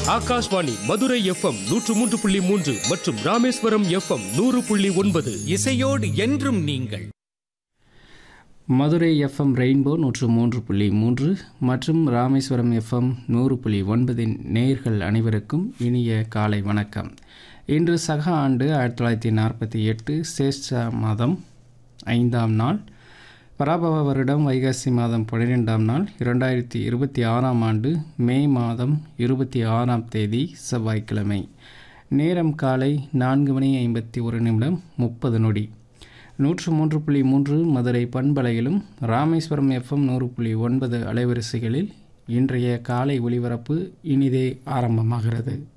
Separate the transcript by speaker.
Speaker 1: Akashvani Madurai FM நூற்று மூன்று புள்ளி மூன்று மற்றும் ராமேஸ்வரம் எஃப்எம் நூறு புள்ளி ஒன்பது
Speaker 2: இசையோடு என்றும் நீங்கள்
Speaker 3: மதுரை எஃப்எம் ரெயின்போ நூற்று மூன்று புள்ளி மூன்று மற்றும் ராமேஸ்வரம் எஃப்எம் நூறு புள்ளி ஒன்பதின் நேயர்கள் அனைவருக்கும் இனிய காலை வணக்கம் இன்று சக ஆண்டு ஆயிரத்தி தொள்ளாயிரத்தி நாற்பத்தி எட்டு சேஷ்ட மாதம் ஐந்தாம் நாள் பராபவ வருடம் வைகாசி மாதம் பன்னிரெண்டாம் நாள் இரண்டாயிரத்தி இருபத்தி ஆறாம் ஆண்டு மே மாதம் இருபத்தி ஆறாம் தேதி செவ்வாய்க்கிழமை நேரம் காலை நான்கு மணி ஐம்பத்தி ஒரு நிமிடம் முப்பது நொடி நூற்று மூன்று புள்ளி மூன்று மதுரை பண்பலையிலும் ராமேஸ்வரம் எஃப்எம் நூறு புள்ளி ஒன்பது அலைவரிசைகளில் இன்றைய காலை ஒளிபரப்பு இனிதே ஆரம்பமாகிறது